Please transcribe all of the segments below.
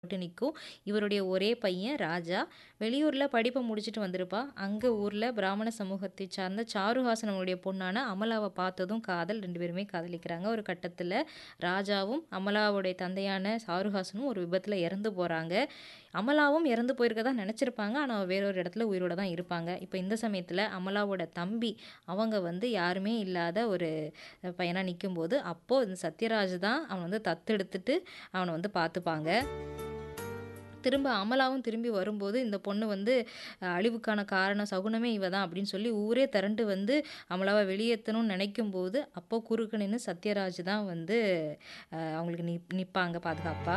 மட்டும் நிற்கும் இவருடைய ஒரே பையன் ராஜா வெளியூரில் படிப்பை முடிச்சுட்டு வந்திருப்பா அங்கே ஊரில் பிராமண சமூகத்தை சார்ந்த சாருஹாசன் அவனுடைய பொண்ணான அமலாவை பார்த்ததும் காதல் ரெண்டு பேருமே காதலிக்கிறாங்க ஒரு கட்டத்தில் ராஜாவும் அமலாவுடைய தந்தையான சாருஹாசனும் ஒரு விபத்தில் இறந்து போகிறாங்க அமலாவும் இறந்து போயிருக்கதா நினச்சிருப்பாங்க ஆனால் வேறொரு இடத்துல உயிரோட தான் இருப்பாங்க இப்போ இந்த சமயத்தில் அமலாவோட தம்பி அவங்க வந்து யாருமே இல்லாத ஒரு பையனாக நிற்கும்போது அப்போது இந்த சத்யராஜ் தான் அவன் வந்து தத்தெடுத்துட்டு அவனை வந்து பார்த்துப்பாங்க திரும்ப அமலாவும் திரும்பி வரும்போது இந்த பொண்ணு வந்து அஹ், அழிவுக்கான காரணம் சகுனமே இவ தான் அப்படின்னு சொல்லி ஊரே திரண்டு வந்து அமலாவை வெளியேற்றணும்னு நினைக்கும் போது அப்போ குறுக்க நின்று சத்யராஜ் தான் வந்து அஹ், அவங்களுக்கு நி நிற்பாங்க பாதுகாப்பா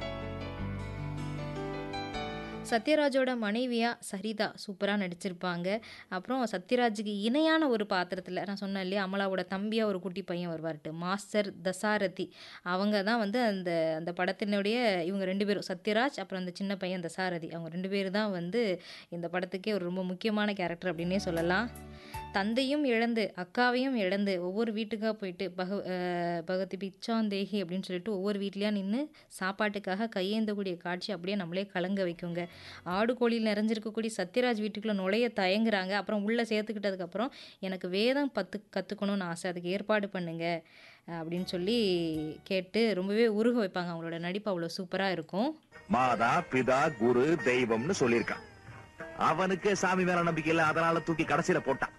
சத்யராஜோட மனைவியா சரிதா சூப்பராக நடிச்சிருப்பாங்க அப்புறம் சத்யராஜுக்கு இணையான ஒரு பாத்திரத்தில் நான் சொன்னேன் இல்லையா அமலாவோட தம்பியாக ஒரு குட்டி பையன் வருவார்ட்டு மாஸ்டர் தசாரதி அவங்க தான் வந்து அந்த அந்த படத்தினுடைய இவங்க ரெண்டு பேரும் சத்யராஜ் அப்புறம் அந்த சின்ன பையன் தசாரதி அவங்க ரெண்டு பேர் தான் வந்து இந்த படத்துக்கே ஒரு ரொம்ப முக்கியமான கேரக்டர் அப்படின்னே சொல்லலாம் தந்தையும் இழந்து அக்காவையும் இழந்து ஒவ்வொரு வீட்டுக்காக போயிட்டு பக அஹ் பகவதி பிச்சாந்தேகி அப்படின்னு சொல்லிட்டு ஒவ்வொரு வீட்லேயா நின்று சாப்பாட்டுக்காக கையேந்தக்கூடிய காட்சி அப்படியே நம்மளே கலங்க வைக்குங்க ஆடு கோழியில் நிறைஞ்சிருக்கக்கூடிய சத்யராஜ் வீட்டுக்குள்ளே நுழைய தயங்குறாங்க அப்புறம் உள்ளே சேர்த்துக்கிட்டதுக்கப்புறம் எனக்கு வேதம் பத்து கற்றுக்கணும்னு ஆசை அதுக்கு ஏற்பாடு பண்ணுங்க அஹ் அப்படின்னு சொல்லி கேட்டு ரொம்பவே உருக வைப்பாங்க அவங்களோட நடிப்பு அவ்வளோ சூப்பராக இருக்கும் மாதா பிதா குரு தெய்வம்னு சொல்லியிருக்கான் அவனுக்கு சாமி மேல நம்பிக்கை இல்ல அதனால தூக்கி கடைசியில போட்டான்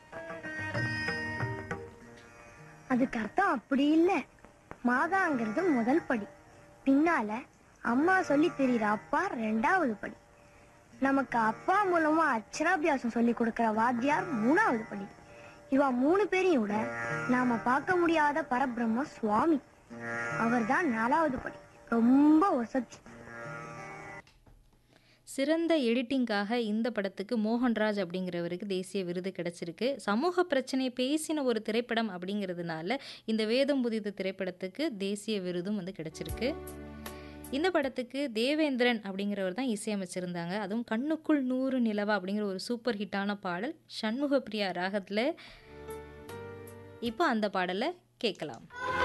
அதுக்கு அர்த்தம் அப்படி இல்ல மாதாங்கிறது முதல் படி பின்னால அம்மா சொல்லி தெரியுற அப்பா ரெண்டாவது படி நமக்கு அப்பா மூலமா அக்ஷராபியாசம் சொல்லி கொடுக்கிற வாத்தியார் மூணாவது படி இவ மூணு பேரையும் விட நாம பார்க்க முடியாத பரபிரம்ம சுவாமி அவர்தான் நாலாவது படி ரொம்ப வசதி சிறந்த எடிட்டிங்காக இந்த படத்துக்கு மோகன்ராஜ் அப்படிங்கிறவருக்கு தேசிய விருது கிடைச்சிருக்கு சமூக பிரச்சனை பேசின ஒரு திரைப்படம் அப்படிங்கிறதுனால இந்த வேதம் புதிது திரைப்படத்துக்கு தேசிய விருதும் வந்து கிடைச்சிருக்கு இந்த படத்துக்கு தேவேந்திரன் அப்படிங்கிறவர் தான் இசையமைச்சிருந்தாங்க அதுவும் கண்ணுக்குள் நூறு நிலவா அப்படிங்கிற ஒரு சூப்பர் ஹிட்டான பாடல் சண்முக பிரியா ராகத்தில் இப்போ அந்த பாடலை கேட்கலாம்